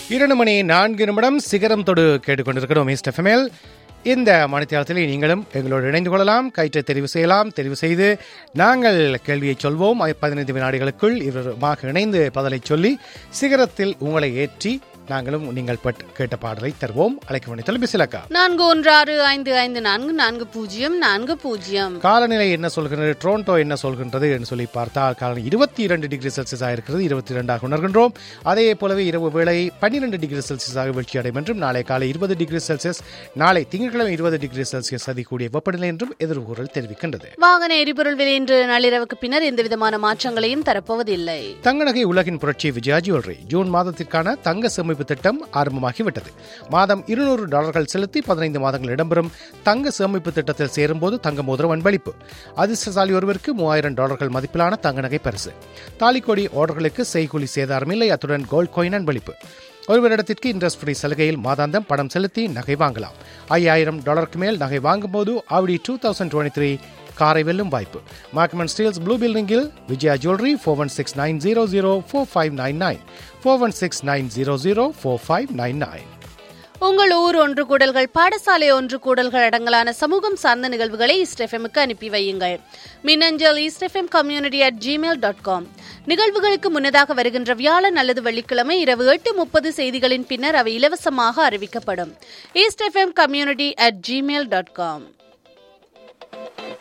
இரண்டு மணி நான்கு நிமிடம் சிகரம் தொடு கேட்டுக்கொண்டிருக்கிறோம் மிஸ்டர் ஃபெமேல் இந்த மணித்தியாலத்தில் நீங்களும் எங்களோடு இணைந்து கொள்ளலாம் கயிற்றை தெரிவு செய்யலாம் தெரிவு செய்து நாங்கள் கேள்வியை சொல்வோம் பதினைந்து வினாடிகளுக்குள் இவருமாக இணைந்து பதிலை சொல்லி சிகரத்தில் உங்களை ஏற்றி நாங்களும் நீங்கள் பட் கேட்ட பாடலை தருவோம் அழைக்க வேண்டிய தொலைபேசி இலக்கா நான்கு ஒன்று ஆறு ஐந்து ஐந்து நான்கு நான்கு பூஜ்ஜியம் நான்கு பூஜ்ஜியம் காலநிலை என்ன சொல்கிறது டொரண்டோ என்ன சொல்கின்றது என்று சொல்லி பார்த்தால் காலநிலை இருபத்தி இரண்டு டிகிரி செல்சியஸாக இருக்கிறது இருபத்தி இரண்டாக உணர்கின்றோம் அதே போலவே இரவு வேளை பன்னிரண்டு டிகிரி செல்சியஸாக வீழ்ச்சி அடையும் என்றும் நாளை காலை இருபது டிகிரி செல்சியஸ் நாளை திங்கட்கிழமை இருபது டிகிரி செல்சியஸ் அதிகூடிய வெப்பநிலை என்றும் எதிர்கூறல் தெரிவிக்கின்றது வாகன எரிபொருள் விலை இன்று நள்ளிரவுக்கு பின்னர் எந்தவிதமான மாற்றங்களையும் தரப்போவதில்லை தங்க நகை உலகின் புரட்சி விஜயா ஜுவல்லரி ஜூன் மாதத்திற்கான தங்க சேமிப்பு திட்டம் ஆரம்பமாகிவிட்டது மாதம் இருநூறு டாலர்கள் செலுத்தி பதினைந்து மாதங்கள் இடம்பெறும் தங்க சேமிப்பு திட்டத்தில் சேரும்போது தங்க மோதிரம் அன்பளிப்பு அதிர்ஷ்டசாலி ஒருவருக்கு மூவாயிரம் டாலர்கள் மதிப்பிலான தங்க நகை பரிசு தாலிக்கொடி ஆர்டர்களுக்கு செய்கூலி சேதாரம் இல்லை அத்துடன் கோல்ட் காயின் அன்பளிப்பு ஒரு வருடத்திற்கு இன்ட்ரெஸ்ட் ஃப்ரீ சலுகையில் மாதாந்தம் பணம் செலுத்தி நகை வாங்கலாம் ஐயாயிரம் டாலருக்கு மேல் நகை வாங்கும்போது Avadi two thousand twenty three காரை வெல்லும் வாய்ப்பு மார்க்மன் ஸ்டீல்ஸ் ப்ளூ பில்டிங்கில் Vijaya jewellery four one six nine zero zero four five nine nine four one six nine zero zero four five nine nine உங்கள் ஊர் ஒன்று கூடல்கள் பாடசாலை ஒன்று கூடல்கள் அடங்கலான சமூகம் சார்ந்த நிகழ்வுகளை ஈஸ்டெஃப்எம்க்கு அனுப்பி வையுங்கள் மின்னஞ்சல் East FM community at Gmail dot com நிகழ்வுகளுக்கு முன்னதாக வருகின்ற வியாழன் அல்லது வெள்ளிக்கிழமை இரவு எட்டு முப்பது செய்திகளின் பின்னர் அவை இலவசமாக அறிவிக்கப்படும் East FM community at Gmail dot com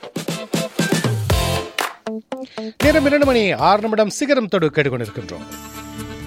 நேரம் இரண்டு மணி ஆறு நிமிடம் சிகரம் தொடு கேட்டுக்கொண்டிருக்கின்றோம்